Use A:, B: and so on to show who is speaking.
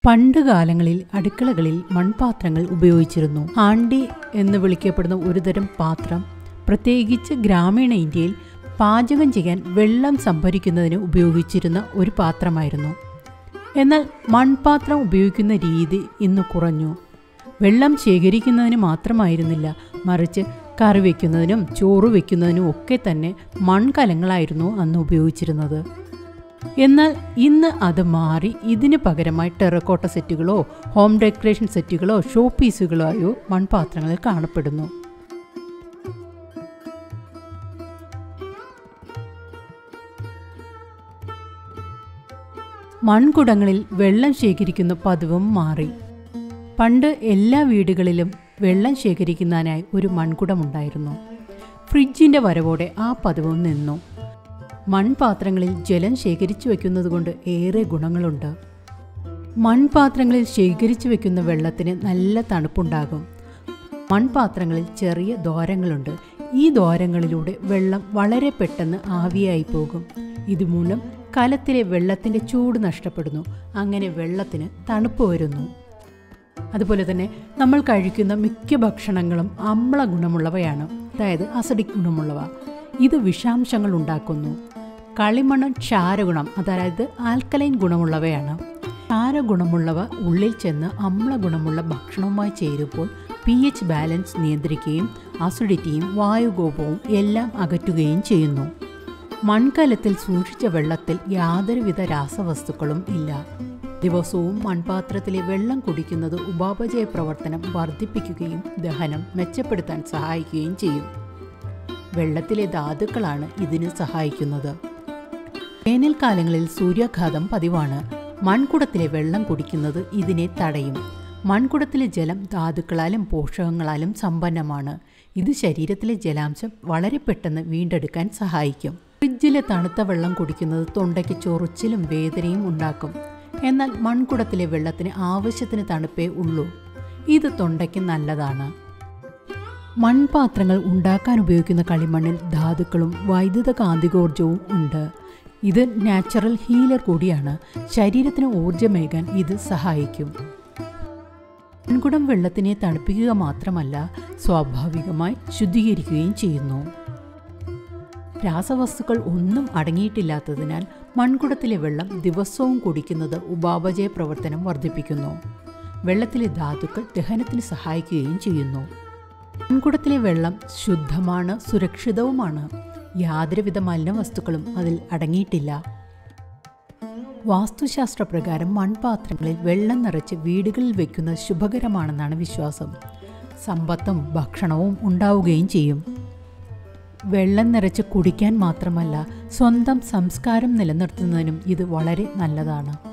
A: പണ്ട് കാലങ്ങളിൽ അടുക്കളകളിൽ മൺപാത്രങ്ങൾ ഉപയോഗിച്ചിരുന്നു ആണ്ടി എന്ന് വിളിക്കപ്പെടുന്ന ഒരുതരം പാത്രം പ്രത്യേകിച്ച് ഗ്രാമീണ ഇന്ത്യയിൽ പാചകം ചെയ്യാൻ വെള്ളം സംഭരിക്കുന്നതിന് ഉപയോഗിച്ചിരുന്ന ഒരു പാത്രമായിരുന്നു എന്നാൽ മൺപാത്രം ഉപയോഗിക്കുന്ന രീതി ഇന്ന് കുറഞ്ഞു വെള്ളം ശേഖരിക്കുന്നതിന് മാത്രമായിരുന്നില്ല മറിച്ച് കറി വയ്ക്കുന്നതിനും ചോറ് വയ്ക്കുന്നതിനും ഒക്കെ തന്നെ മൺകലങ്ങളായിരുന്നു അന്ന് ഉപയോഗിച്ചിരുന്നത് എന്നാൽ ഇന്ന് അത് മാറി ഇതിന് പകരമായി ടെറക്കോട്ട സെറ്റുകളോ ഹോം ഡെക്കറേഷൻ സെറ്റുകളോ ഷോ പീസുകളായോ മൺപാത്രങ്ങളിൽ കാണപ്പെടുന്നു മൺകുടങ്ങളിൽ വെള്ളം ശേഖരിക്കുന്ന പതിവും മാറി പണ്ട് എല്ലാ വീടുകളിലും വെള്ളം ശേഖരിക്കുന്നതിനായി ഒരു മൺകുടമുണ്ടായിരുന്നു ഫ്രിഡ്ജിൻ്റെ വരവോടെ ആ പതിവും നിന്നു മൺപാത്രങ്ങളിൽ ജലം ശേഖരിച്ചു വയ്ക്കുന്നത് കൊണ്ട് ഏറെ ഗുണങ്ങളുണ്ട് മൺപാത്രങ്ങളിൽ ശേഖരിച്ചു വെക്കുന്ന വെള്ളത്തിന് നല്ല തണുപ്പുണ്ടാകും മൺപാത്രങ്ങളിൽ ചെറിയ ദ്വാരങ്ങളുണ്ട് ഈ ദ്വാരങ്ങളിലൂടെ വെള്ളം വളരെ പെട്ടെന്ന് ആവിയായി പോകും ഇതുമൂലം കലത്തിലെ വെള്ളത്തിൻ്റെ ചൂട് നഷ്ടപ്പെടുന്നു അങ്ങനെ വെള്ളത്തിന് തണുപ്പ് വരുന്നു അതുപോലെ തന്നെ നമ്മൾ കഴിക്കുന്ന മിക്ക ഭക്ഷണങ്ങളും അമ്ല ഗുണമുള്ളവയാണ് അതായത് അസിഡിക് ഗുണമുള്ളവ ഇത് വിഷാംശങ്ങൾ ഉണ്ടാക്കുന്നു കളിമണ്ണ് ക്ഷാരഗുണം അതായത് ആൽക്കലൈൻ ഗുണമുള്ളവയാണ് ക്ഷാരഗുണമുള്ളവ ഉള്ളിൽ ചെന്ന് അമ്ല ഗുണമുള്ള ഭക്ഷണവുമായി ചേരുമ്പോൾ പി എച്ച് ബാലൻസ് നിയന്ത്രിക്കുകയും അസിഡിറ്റിയും വായുകോപവും എല്ലാം അകറ്റുകയും ചെയ്യുന്നു മൺകലത്തിൽ സൂക്ഷിച്ച വെള്ളത്തിൽ യാതൊരുവിധ രാസവസ്തുക്കളും ഇല്ല ദിവസവും മൺപാത്രത്തിലെ വെള്ളം കുടിക്കുന്നത് ഉപാപചയ പ്രവർത്തനം വർദ്ധിപ്പിക്കുകയും ദഹനം മെച്ചപ്പെടുത്താൻ സഹായിക്കുകയും ചെയ്യും വെള്ളത്തിലെ ധാതുക്കളാണ് ഇതിന് സഹായിക്കുന്നത് വേനൽക്കാലങ്ങളിൽ സൂര്യാഘാതം പതിവാണ് മൺകുടത്തിലെ വെള്ളം കുടിക്കുന്നത് ഇതിനെ തടയും മൺകുടത്തിലെ ജലം ധാതുക്കളാലും പോഷകങ്ങളാലും സമ്പന്നമാണ് ഇത് ശരീരത്തിലെ ജലാംശം വളരെ പെട്ടെന്ന് വീണ്ടെടുക്കാൻ സഹായിക്കും ഫ്രിഡ്ജിലെ തണുത്ത വെള്ളം കുടിക്കുന്നത് തൊണ്ടയ്ക്ക് ചൊറിച്ചിലും വേദനയും ഉണ്ടാക്കും എന്നാൽ മൺകുടത്തിലെ വെള്ളത്തിന് ആവശ്യത്തിന് തണുപ്പേ ഉള്ളൂ ഇത് തൊണ്ടയ്ക്ക് നല്ലതാണ് മൺപാത്രങ്ങൾ ഉണ്ടാക്കാൻ ഉപയോഗിക്കുന്ന കളിമണ്ണിൽ ധാതുക്കളും വൈദ്യുത കാന്തികോർജവും ഉണ്ട് ഇത് നാച്ചുറൽ ഹീലർ കൂടിയാണ് ശരീരത്തിന് ഊർജ്ജമേകാൻ ഇത് സഹായിക്കും മൺകുടം വെള്ളത്തിനെ തണുപ്പിക്കുക മാത്രമല്ല സ്വാഭാവികമായി ശുദ്ധീകരിക്കുകയും ചെയ്യുന്നു രാസവസ്തുക്കൾ ഒന്നും അടങ്ങിയിട്ടില്ലാത്തതിനാൽ മൺകുടത്തിലെ വെള്ളം ദിവസവും കുടിക്കുന്നത് ഉപാപചയ പ്രവർത്തനം വർദ്ധിപ്പിക്കുന്നു വെള്ളത്തിലെ ധാതുക്കൾ ദഹനത്തിന് സഹായിക്കുകയും ചെയ്യുന്നു മൺകുടത്തിലെ വെള്ളം ശുദ്ധമാണ് സുരക്ഷിതവുമാണ് യാതൊരുവിധ മലിനവസ്തുക്കളും അതിൽ അടങ്ങിയിട്ടില്ല വാസ്തുശാസ്ത്രപ്രകാരം മൺപാത്രങ്ങളിൽ വെള്ളം നിറച്ച് വീടുകളിൽ വയ്ക്കുന്നത് ശുഭകരമാണെന്നാണ് വിശ്വാസം സമ്പത്തും ഭക്ഷണവും ഉണ്ടാവുകയും ചെയ്യും വെള്ളം നിറച്ച് കുടിക്കാൻ മാത്രമല്ല സ്വന്തം സംസ്കാരം നിലനിർത്തുന്നതിനും ഇത് വളരെ നല്ലതാണ്